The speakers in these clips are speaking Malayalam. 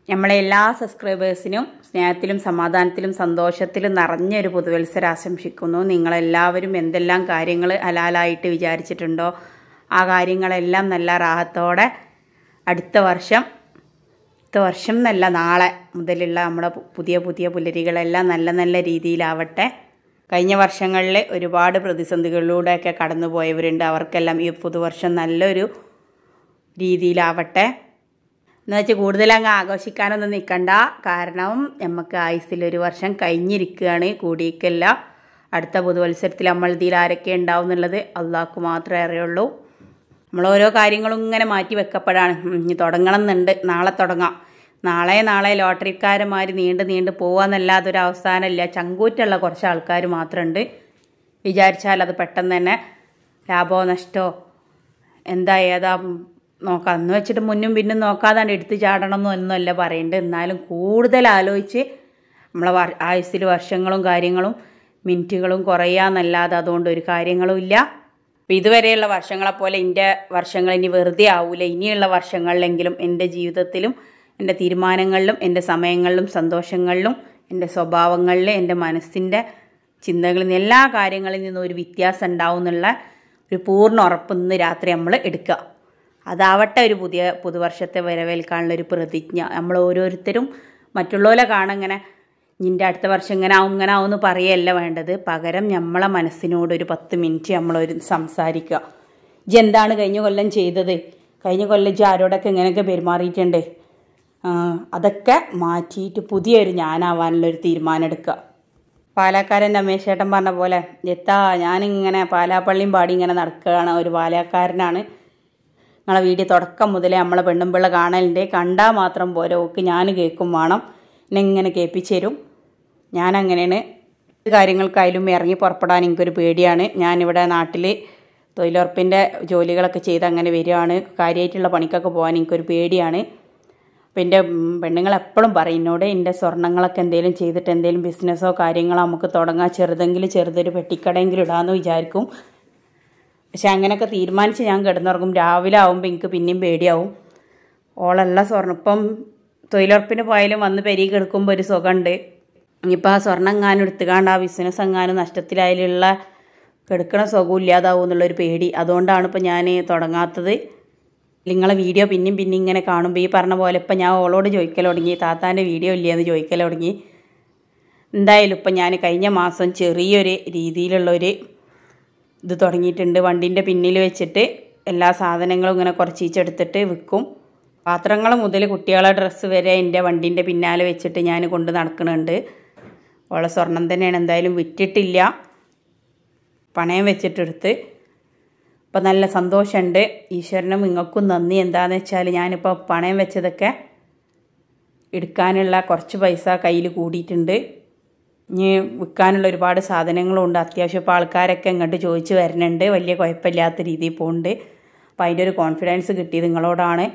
നമ്മളെ എല്ലാ സബ്സ്ക്രൈബേഴ്സിനും സ്നേഹത്തിലും സമാധാനത്തിലും സന്തോഷത്തിലും നിറഞ്ഞൊരു പുതുവത്സരം ആശംസിക്കുന്നു നിങ്ങളെല്ലാവരും എന്തെല്ലാം കാര്യങ്ങൾ ഹലാലായിട്ട് വിചാരിച്ചിട്ടുണ്ടോ ആ കാര്യങ്ങളെല്ലാം നല്ല റാഹത്തോടെ അടുത്ത വർഷം അടുത്ത വർഷം എന്നല്ല നാളെ മുതലുള്ള നമ്മുടെ പു- പുതിയ പുതിയ പുലരികളെല്ലാം നല്ല നല്ല രീതിയിലാവട്ടെ കഴിഞ്ഞ വർഷങ്ങളിൽ ഒരുപാട് പ്രതിസന്ധികളിലൂടെയൊക്കെ കടന്നു പോയവരുണ്ട് അവർക്കെല്ലാം ഈ പുതുവർഷം നല്ലൊരു രീതിയിലാവട്ടെ എന്ന് വെച്ചാൽ കൂടുതൽ അങ്ങ് ആഘോഷിക്കാനൊന്നും നിൽക്കണ്ട കാരണം നമുക്ക് ആയുസ്സിലൊരു വർഷം കഴിഞ്ഞിരിക്കുകയാണ് കൂടിയിക്കല്ല അടുത്ത പുതുവത്സരത്തിൽ നമ്മൾ ഇതിൽ ആരൊക്കെ ഉണ്ടാവും എന്നുള്ളത് അള്ളാഹ്ക്ക് മാത്രമേ അറിയുള്ളൂ നമ്മൾ ഓരോ കാര്യങ്ങളും ഇങ്ങനെ മാറ്റി വെക്കപ്പെടാണ് ഉം, ഇനി തുടങ്ങണം എന്നുണ്ട് നാളെ തുടങ്ങാം നാളെ നാളെ ലോട്ടറിക്കാരന്മാർ നീണ്ട് നീണ്ട് പോവാന്നല്ലാതെ ഒരു അവസാനമില്ല ചങ്കൂറ്റുള്ള കുറച്ച് ആൾക്കാർ മാത്രമുണ്ട് വിചാരിച്ചാൽ അത് പെട്ടെന്ന് തന്നെ ലാഭമോ നഷ്ടമോ എന്താ ഏതാ നോക്കാം എന്ന് വെച്ചിട്ട് മുന്നും പിന്നും നോക്കാതാണ് എടുത്ത് ചാടണം എന്നൊന്നുമല്ല പറയേണ്ടത് എന്നാലും കൂടുതൽ ആലോചിച്ച് നമ്മളെ വർ- ആയുസ്സിൽ വർഷങ്ങളും കാര്യങ്ങളും മിനിറ്റുകളും കുറയാന്നല്ലാതെ അതുകൊണ്ട് ഒരു കാര്യങ്ങളും ഇല്ല അപ്പം ഇതുവരെയുള്ള വർഷങ്ങളെപ്പോലെ എൻ്റെ വർഷങ്ങൾ ഇനി വെറുതെ ആവൂല ഇനിയുള്ള വർഷങ്ങളിലെങ്കിലും എൻ്റെ ജീവിതത്തിലും എൻ്റെ തീരുമാനങ്ങളിലും എൻ്റെ സമയങ്ങളിലും സന്തോഷങ്ങളിലും എൻ്റെ സ്വഭാവങ്ങളിലും എൻ്റെ മനസ്സിൻ്റെ ചിന്തകളിൽ നിന്ന് എല്ലാ കാര്യങ്ങളിൽ നിന്നും ഒരു വ്യത്യാസം ഉണ്ടാവും എന്നുള്ള ഒരു പൂർണ്ണ ഉറപ്പ് ഇന്ന് രാത്രി നമ്മൾ എടുക്കുക അതാവട്ടെ ഒരു പുതിയ പുതുവർഷത്തെ വരവേൽക്കാനുള്ള ഒരു പ്രതിജ്ഞ നമ്മൾ ഓരോരുത്തരും മറ്റുള്ളവരെ കാണങ്ങനെ നിൻ്റെ അടുത്ത വർഷം ഇങ്ങനെ ആവും ഇങ്ങനെ ആവും എന്ന് പറയല്ല വേണ്ടത് പകരം നമ്മളെ മനസ്സിനോട് ഒരു പത്ത് മിനിറ്റ് നമ്മളൊരു സംസാരിക്കുക ഇജ്ജ് എന്താണ് കഴിഞ്ഞ കൊല്ലം ചെയ്തത് കഴിഞ്ഞ കൊല്ലം ഇജ്ജ് ആരോടൊക്കെ ഇങ്ങനെയൊക്കെ പെരുമാറിയിട്ടുണ്ട് ആ, അതൊക്കെ മാറ്റിയിട്ട് പുതിയൊരു ഞാനാവാനുള്ള ഒരു തീരുമാനം എടുക്കുക പാലക്കാരൻ രമേശേട്ടൻ പറഞ്ഞ പോലെ എത്താ ഞാനിങ്ങനെ പാലാപ്പള്ളിയും പാടി ഇങ്ങനെ നടക്കുകയാണ് ഒരു പാലക്കാരനാണ് നിങ്ങളെ വീഡിയോ തുടക്കം മുതലേ നമ്മളെ പെണ്ണും പിള്ള കാണലുണ്ട് കണ്ടാൽ മാത്രം പോരെ ഓക്ക് ഞാൻ കേൾക്കും വേണം എന്നെ ഇങ്ങനെ കേൾപ്പിച്ചു തരും ഞാനങ്ങനെയാണ് കാര്യങ്ങൾക്കായാലും ഇറങ്ങി പുറപ്പെടാൻ എനിക്കൊരു പേടിയാണ് ഞാനിവിടെ നാട്ടിൽ തൊഴിലുറപ്പിൻ്റെ ജോലികളൊക്കെ ചെയ്ത് അങ്ങനെ വരികയാണ് കാര്യമായിട്ടുള്ള പണിക്കൊക്കെ പോകാൻ എനിക്കൊരു പേടിയാണ് അപ്പം എൻ്റെ പെണ്ണുങ്ങൾ എപ്പോഴും പറയും എന്നോട് എൻ്റെ സ്വർണ്ണങ്ങളൊക്കെ എന്തെങ്കിലും ചെയ്തിട്ട് എന്തെങ്കിലും ബിസിനസ്സോ കാര്യങ്ങളോ നമുക്ക് തുടങ്ങാം ചെറുതെങ്കിലും ചെറുതൊരു പെട്ടിക്കടയെങ്കിലും ഇടാമെന്ന് വിചാരിക്കും പക്ഷെ അങ്ങനെയൊക്കെ തീരുമാനിച്ച് ഞാൻ കിടന്നുറങ്ങും രാവിലെ ആവുമ്പോൾ എനിക്ക് പിന്നെയും പേടിയാവും ഓളല്ല സ്വർണ്ണം ഇപ്പം തൊഴിലുറപ്പിന് പോയാലും വന്ന് പെരുകി കിടക്കുമ്പോൾ ഒരു സുഖമുണ്ട് ഇനിയിപ്പോൾ ആ സ്വർണ്ണം എങ്ങാനും എടുത്തുകാണ്ട് ആ ബിസിനസ് എങ്ങാനും നഷ്ടത്തിലായാലുള്ള കിടക്കണ സുഖം ഇല്ലാതാവും എന്നുള്ളൊരു പേടി അതുകൊണ്ടാണ് ഇപ്പം ഞാൻ തുടങ്ങാത്തത് നിങ്ങളെ വീഡിയോ പിന്നെയും പിന്നെയും ഇങ്ങനെ കാണുമ്പോൾ ഈ പറഞ്ഞ പോലെ ഇപ്പം ഞാൻ ഓളോട് ചോദിക്കൽ തുടങ്ങി താത്താൻ്റെ വീഡിയോ ഇല്ലയെന്ന് ചോദിക്കൽ തുടങ്ങി എന്തായാലും ഇപ്പം ഞാൻ കഴിഞ്ഞ മാസം ചെറിയൊരു രീതിയിലുള്ളൊരു ഇത് തുടങ്ങിയിട്ടുണ്ട് വണ്ടിൻ്റെ പിന്നിൽ വെച്ചിട്ട് എല്ലാ സാധനങ്ങളും ഇങ്ങനെ കുറച്ചീച്ചെടുത്തിട്ട് വിൽക്കും പാത്രങ്ങൾ മുതൽ കുട്ടികളെ ഡ്രസ്സ് വരെ എൻ്റെ വണ്ടിൻ്റെ പിന്നാലെ വെച്ചിട്ട് ഞാൻ കൊണ്ട് നടക്കുന്നുണ്ട് ഓളെ സ്വർണം തന്നെയാണ് എന്തായാലും വിറ്റിട്ടില്ല പണയം വെച്ചിട്ടെടുത്ത് അപ്പം നല്ല സന്തോഷമുണ്ട് ഈശ്വരനും നിങ്ങൾക്കും നന്ദി എന്താണെന്ന് വെച്ചാൽ ഞാനിപ്പോൾ പണയം വെച്ചതൊക്കെ എടുക്കാനുള്ള കുറച്ച് പൈസ കയ്യിൽ കൂടിയിട്ടുണ്ട് ഇനി വിൽക്കാനുള്ള ഒരുപാട് സാധനങ്ങളും ഉണ്ട് അത്യാവശ്യം ഇപ്പോൾ ആൾക്കാരൊക്കെ ഇങ്ങോട്ട് ചോദിച്ച് വരുന്നുണ്ട് വലിയ കുഴപ്പമില്ലാത്ത രീതിയിൽ പോകുന്നുണ്ട് അപ്പോൾ അതിൻ്റെ ഒരു കോൺഫിഡൻസ് കിട്ടിയത് നിങ്ങളോടാണ്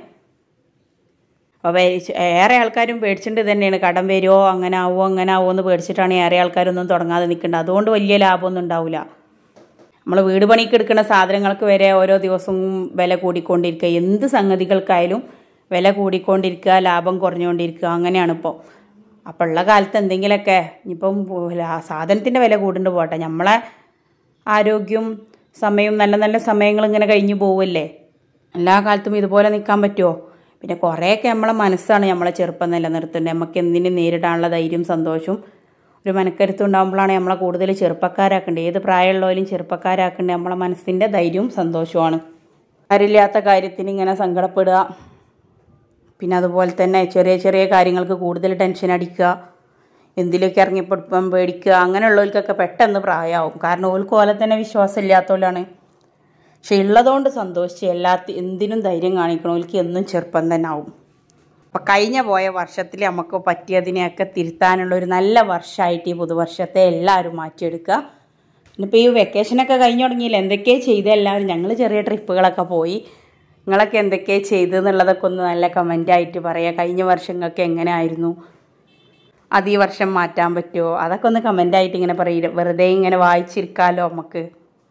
അപ്പോൾ വേ- ഏറെ ആൾക്കാരും പേടിച്ചിട്ട് തന്നെയാണ് കടം വരുമോ അങ്ങനെ ആവുമോ അങ്ങനെ ആവുമോ എന്ന് പേടിച്ചിട്ടാണ് ഏറെ ആൾക്കാരൊന്നും തുടങ്ങാതെ നിൽക്കേണ്ടത് അതുകൊണ്ട് വലിയ ലാഭമൊന്നും ഉണ്ടാവില്ല നമ്മൾ വീട് പണിക്ക് എടുക്കുന്ന സാധനങ്ങൾക്ക് വരെ ഓരോ ദിവസവും വില കൂടിക്കൊണ്ടിരിക്കുക എന്ത് സംഗതികൾക്കായാലും വില കൂടിക്കൊണ്ടിരിക്കുക ലാഭം കുറഞ്ഞുകൊണ്ടിരിക്കുക അങ്ങനെയാണ് ഇപ്പോൾ അപ്പോൾ ഉള്ള കാലത്ത് എന്തെങ്കിലുമൊക്കെ ഇപ്പം സാധനത്തിൻ്റെ വില കൂടുന്നുണ്ട് പോട്ടെ നമ്മളെ ആരോഗ്യവും സമയവും നല്ല നല്ല സമയങ്ങൾ ഇങ്ങനെ കഴിഞ്ഞു പോവല്ലേ എല്ലാ കാലത്തും ഇതുപോലെ നിൽക്കാൻ പറ്റുമോ പിന്നെ കുറേയൊക്കെ നമ്മളെ മനസ്സാണ് നമ്മളെ ചെറുപ്പം നിലനിർത്തേണ്ടത് നമുക്ക് എന്തിനും നേരിടാനുള്ള ധൈര്യവും സന്തോഷവും ഒരു മനക്കരുത്ത് ഉണ്ടാകുമ്പോഴാണ് നമ്മളെ കൂടുതൽ ചെറുപ്പക്കാരാക്കേണ്ടത് ഏത് പ്രായമുള്ളവരും ചെറുപ്പക്കാരാക്കേണ്ടത് നമ്മളെ മനസ്സിൻ്റെ ധൈര്യവും സന്തോഷവുമാണ് കാര്യമില്ലാത്ത കാര്യത്തിന് ഇങ്ങനെ സങ്കടപ്പെടുക പിന്നെ അതുപോലെ തന്നെ ചെറിയ ചെറിയ കാര്യങ്ങൾക്ക് കൂടുതൽ ടെൻഷൻ അടിക്കുക എന്തിലൊക്കെ ഇറങ്ങിപ്പെടുപ്പം പേടിക്കുക അങ്ങനെയുള്ളവർക്കൊക്കെ പെട്ടെന്ന് പ്രായമാവും കാരണം ഓൾക്ക് പോലെ തന്നെ വിശ്വാസം ഇല്ലാത്തവരാണ് പക്ഷെ ഉള്ളതുകൊണ്ട് സന്തോഷിച്ച് എല്ലാ എന്തിനും ധൈര്യം കാണിക്കണവർക്ക് എന്നും ചെറുപ്പം തന്നെ ആവും അപ്പം കഴിഞ്ഞ പോയ വർഷത്തിൽ നമുക്ക് പറ്റിയതിനെയൊക്കെ തിരുത്താനുള്ള ഒരു നല്ല വർഷമായിട്ട് ഈ പുതുവർഷത്തെ എല്ലാവരും മാറ്റിയെടുക്കുക ഇനിയിപ്പോൾ ഈ വെക്കേഷനൊക്കെ കഴിഞ്ഞു തുടങ്ങിയില്ല എന്തൊക്കെ ചെയ്ത് എല്ലാവരും ഞങ്ങൾ ചെറിയ ട്രിപ്പുകളൊക്കെ പോയി നിങ്ങളൊക്കെ എന്തൊക്കെ ചെയ്തു എന്നുള്ളതൊക്കെ ഒന്ന് നല്ല കമൻ്റായിട്ട് പറയുക കഴിഞ്ഞ വർഷങ്ങൾക്ക് എങ്ങനെ ആയിരുന്നു അത് ഈ വർഷം മാറ്റാൻ പറ്റുമോ അതൊക്കെ ഒന്ന് കമൻ്റായിട്ട് ഇങ്ങനെ പറയും വെറുതെ ഇങ്ങനെ വായിച്ചിരിക്കാമല്ലോ നമുക്ക്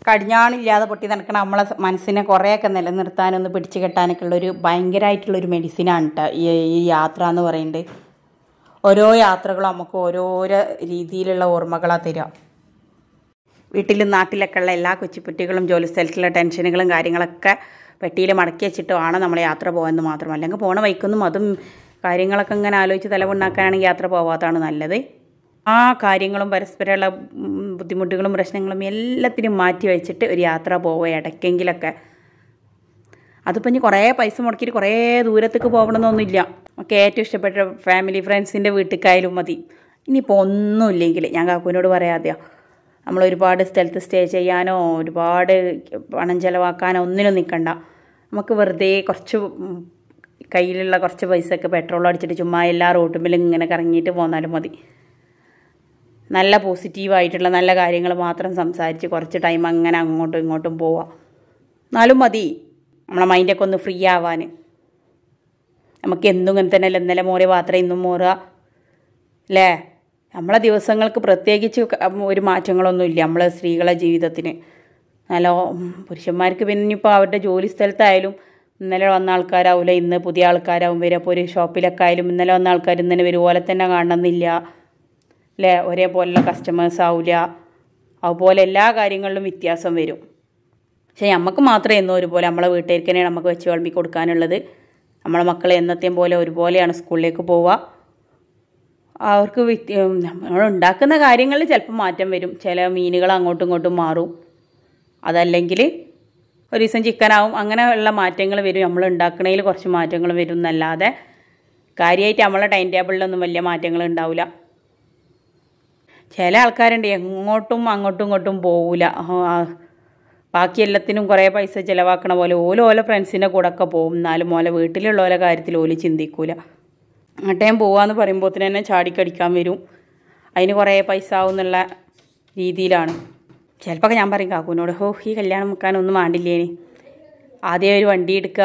കടിഞ്ഞാണില്ലാതെ പൊട്ടി നടക്കണ നമ്മളെ മനസ്സിനെ കുറേയൊക്കെ നിലനിർത്താനൊന്ന് പിടിച്ചു കെട്ടാനൊക്കെ ഉള്ളൊരു ഭയങ്കരമായിട്ടുള്ളൊരു മെഡിസിനാണ് കേട്ടോ ഈ ഈ യാത്ര എന്ന് പറയുന്നത് ഓരോ യാത്രകളും നമുക്ക് ഓരോരോ രീതിയിലുള്ള ഓർമ്മകളാണ് തരിക വീട്ടിലും നാട്ടിലൊക്കെ ഉള്ള എല്ലാ കൊച്ചുകുട്ടികളും ജോലി സ്ഥലത്തുള്ള ടെൻഷനുകളും കാര്യങ്ങളൊക്കെ പെട്ടിയിൽ മടക്കി വെച്ചിട്ട് വേണം നമ്മൾ യാത്ര പോകാമെന്ന് മാത്രം അല്ലെങ്കിൽ പോണ വൈക്കൊന്നും അതും കാര്യങ്ങളൊക്കെ ഇങ്ങനെ ആലോചിച്ച് തലമുണ്ടാക്കാനാണെങ്കിൽ യാത്ര പോകാത്തതാണ് നല്ലത് ആ കാര്യങ്ങളും പരസ്പരമുള്ള ഉം, ബുദ്ധിമുട്ടുകളും പ്രശ്നങ്ങളും എല്ലാത്തിനും മാറ്റി വെച്ചിട്ട് ഒരു യാത്ര പോവുക ഇടയ്ക്കെങ്കിലൊക്കെ അതിപ്പോൾ ഇനി കുറേ പൈസ മുടക്കിയിട്ട് കുറേ ദൂരത്തേക്ക് പോകണമെന്നൊന്നുമില്ല നമുക്ക് ഏറ്റവും ഇഷ്ടപ്പെട്ട ഫാമിലി ഫ്രണ്ട്സിൻ്റെ വീട്ടിലേക്കായാലും മതി ഇനിയിപ്പോൾ ഒന്നുമില്ലെങ്കിൽ ഞാൻ കാക്കുവിനോട് പറയാതെയോ നമ്മൾ ഒരുപാട് സ്ഥലത്ത് സ്റ്റേ ചെയ്യാനോ ഒരുപാട് പണം ചിലവാക്കാനോ ഒന്നിനും നിൽക്കണ്ട നമുക്ക് വെറുതെ കുറച്ച് ഉം, കയ്യിലുള്ള കുറച്ച് പൈസയൊക്കെ പെട്രോൾ അടിച്ചിട്ട് ചുമ്മാ എല്ലാ റോട്ടുമ്പിലും ഇങ്ങനെ കറങ്ങിയിട്ട് പോന്നാലും മതി നല്ല പോസിറ്റീവായിട്ടുള്ള നല്ല കാര്യങ്ങൾ മാത്രം സംസാരിച്ച് കുറച്ച് ടൈം അങ്ങനെ അങ്ങോട്ടും ഇങ്ങോട്ടും പോവാം എന്നാലും മതി നമ്മളെ മൈൻഡൊക്കെ ഒന്ന് ഫ്രീ ആവാൻ നമുക്ക് എന്നും ഇങ്ങനെ തന്നെ ഇന്നലെ മോറിയ പാത്രം ഇന്നും മോറുക അല്ലേ നമ്മളെ ദിവസങ്ങൾക്ക് പ്രത്യേകിച്ച് ക- ഒരു മാറ്റങ്ങളൊന്നും ഇല്ല നമ്മളെ സ്ത്രീകളെ ജീവിതത്തിന് നല്ല ഉം, പുരുഷന്മാർക്ക് പിന്നെ ഇനിയിപ്പോൾ അവരുടെ ജോലി സ്ഥലത്തായാലും ഇന്നലെ വന്ന ആൾക്കാരാവില്ല ഇന്ന് പുതിയ ആൾക്കാരാവും വരിക അപ്പോൾ ഒരു ഷോപ്പിലൊക്കെ ആയാലും ഇന്നലെ വന്ന ആൾക്കാർ ഇന്നലെ വരുപോലെ തന്നെ കാണണമെന്നില്ല അല്ലേ ഒരേപോലുള്ള കസ്റ്റമേഴ്സ് ആവില്ല അതുപോലെ എല്ലാ കാര്യങ്ങളിലും വ്യത്യാസം വരും പക്ഷേ നമുക്ക് മാത്രമേ എന്നും ഒരുപോലെ നമ്മളെ വീട്ടിലേക്ക് തന്നെയാണ് നമുക്ക് വെച്ച് വിളമ്പി കൊടുക്കാനുള്ളത് നമ്മളെ മക്കൾ എന്നത്തെയും പോലെ ഒരുപോലെയാണ് സ്കൂളിലേക്ക് പോവുക അവർക്ക് വ്യത്യ നമ്മൾ ഉണ്ടാക്കുന്ന കാര്യങ്ങളിൽ ചിലപ്പോൾ മാറ്റം വരും ചില മീനുകൾ അങ്ങോട്ടും ഇങ്ങോട്ടും മാറും അതല്ലെങ്കിൽ ഒരു ദിവസം ചിക്കനാവും അങ്ങനെയുള്ള മാറ്റങ്ങൾ വരും നമ്മൾ ഉണ്ടാക്കണതിൽ കുറച്ച് മാറ്റങ്ങൾ വരും എന്നല്ലാതെ കാര്യമായിട്ട് നമ്മളെ ടൈം ടേബിളിലൊന്നും വലിയ മാറ്റങ്ങൾ ഉണ്ടാവില്ല ചില ആൾക്കാരുണ്ട് എങ്ങോട്ടും അങ്ങോട്ടും ഇങ്ങോട്ടും പോവില്ല ബാക്കി എല്ലാത്തിനും കുറേ പൈസ ചിലവാക്കണ പോലെ ഓല ഓല ഫ്രണ്ട്സിൻ്റെ കൂടെ ഒക്കെ പോകും എന്നാലും ഓല വീട്ടിലുള്ള ഓല കാര്യത്തിൽ ഓല് ചിന്തിക്കൂല അങ്ങോട്ടേം പോവാന്ന് പറയുമ്പോൾ തന്നെ ചാടിക്കടിക്കാൻ വരും അതിന് കുറേ പൈസ ആവും എന്നുള്ള രീതിയിലാണ് ചിലപ്പോൾ ഞാൻ പറയും കാക്കൂനോട് ഹോ ഈ കല്യാണം മുക്കാനൊന്നും വേണ്ടില്ലേനി ആദ്യം ഒരു വണ്ടി എടുക്കുക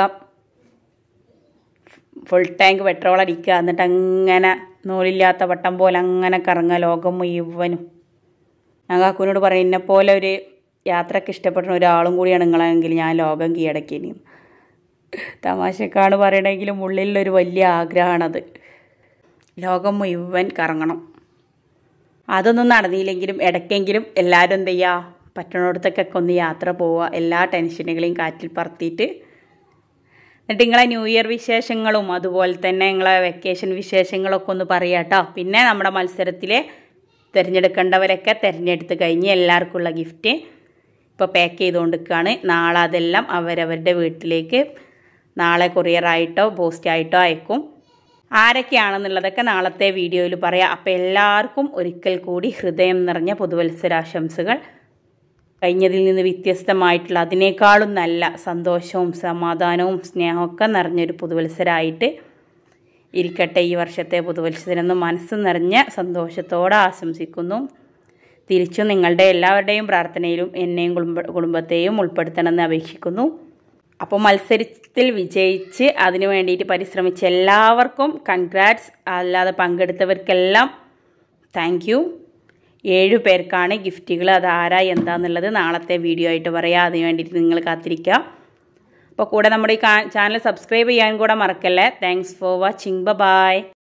ഫുൾ ടാങ്ക് പെട്രോൾ അടിക്കുക എന്നിട്ട് അങ്ങനെ നൂലില്ലാത്ത വട്ടം പോലെ അങ്ങനെ കറങ്ങുക ലോകം മുഴുവനും ഞാൻ കാക്കുവിനോട് പറയും എന്നെ പോലെ ഒരു യാത്രയ്ക്ക് ഇഷ്ടപ്പെടുന്ന ഒരാളും കൂടിയാണ് നിങ്ങളെങ്കിൽ ഞാൻ ലോകം കീഴടക്കിനി തമാശക്കാണ് പറയണമെങ്കിലും ഉള്ളിലൊരു വലിയ ആഗ്രഹമാണത് ലോകം മുഴുവൻ കറങ്ങണം അതൊന്നും നടന്നില്ലെങ്കിലും ഇടയ്ക്കെങ്കിലും എല്ലാവരും എന്ത് ചെയ്യുക പറ്റണോടത്തൊക്കെ ഒന്ന് യാത്ര പോവുക എല്ലാ ടെൻഷനുകളെയും കാറ്റിൽ പറത്തിയിട്ട് എന്നിട്ട് നിങ്ങളെ ന്യൂ ഇയർ വിശേഷങ്ങളും അതുപോലെ തന്നെ നിങ്ങളെ വെക്കേഷൻ വിശേഷങ്ങളൊക്കെ ഒന്ന് പറയാം കേട്ടോ പിന്നെ നമ്മുടെ മത്സരത്തിലെ തിരഞ്ഞെടുക്കേണ്ടവരൊക്കെ തിരഞ്ഞെടുത്ത് കഴിഞ്ഞ് എല്ലാവർക്കുള്ള ഗിഫ്റ്റ് ഇപ്പോൾ പാക്ക് ചെയ്തുകൊണ്ടിരിക്കുകയാണ് നാളെ അതെല്ലാം അവരവരുടെ വീട്ടിലേക്ക് നാളെ കൊറിയറായിട്ടോ പോസ്റ്റായിട്ടോ അയക്കും ആരൊക്കെയാണെന്നുള്ളതൊക്കെ നാളത്തെ വീഡിയോയിൽ പറയാം അപ്പോൾ എല്ലാവർക്കും ഒരിക്കൽ കൂടി ഹൃദയം നിറഞ്ഞ പുതുവത്സരാശംസകൾ കഴിഞ്ഞതിൽ നിന്ന് വ്യത്യസ്തമായിട്ടുള്ള അതിനേക്കാളും നല്ല സന്തോഷവും സമാധാനവും സ്നേഹമൊക്കെ നിറഞ്ഞൊരു പുതുവത്സരമായിട്ട് ഇരിക്കട്ടെ ഈ വർഷത്തെ പുതുവത്സരം എന്ന് മനസ്സ് നിറഞ്ഞ സന്തോഷത്തോടെ ആശംസിക്കുന്നു തിരിച്ചും നിങ്ങളുടെ എല്ലാവരുടെയും പ്രാർത്ഥനയിലും എന്നെയും കുടുംബ കുടുംബത്തെയും ഉൾപ്പെടുത്തണമെന്ന് അപേക്ഷിക്കുന്നു അപ്പോൾ മത്സരത്തിൽ വിജയിച്ച് അതിനു വേണ്ടിയിട്ട് പരിശ്രമിച്ച എല്ലാവർക്കും കൺഗ്രാറ്റ്സ് അല്ലാതെ പങ്കെടുത്തവർക്കെല്ലാം താങ്ക് യു ഏഴു പേർക്കാണ് ഗിഫ്റ്റുകൾ അത് ആരാ എന്താന്നുള്ളത് നാളത്തെ വീഡിയോ ആയിട്ട് പറയാം അതിന് വേണ്ടിയിട്ട് നിങ്ങൾ കാത്തിരിക്കുക അപ്പോൾ കൂടെ നമ്മുടെ ഈ ചാനൽ സബ്സ്ക്രൈബ് ചെയ്യാൻ കൂടെ മറക്കല്ലേ താങ്ക്സ് ഫോർ വാച്ചിങ് ബ ബായ്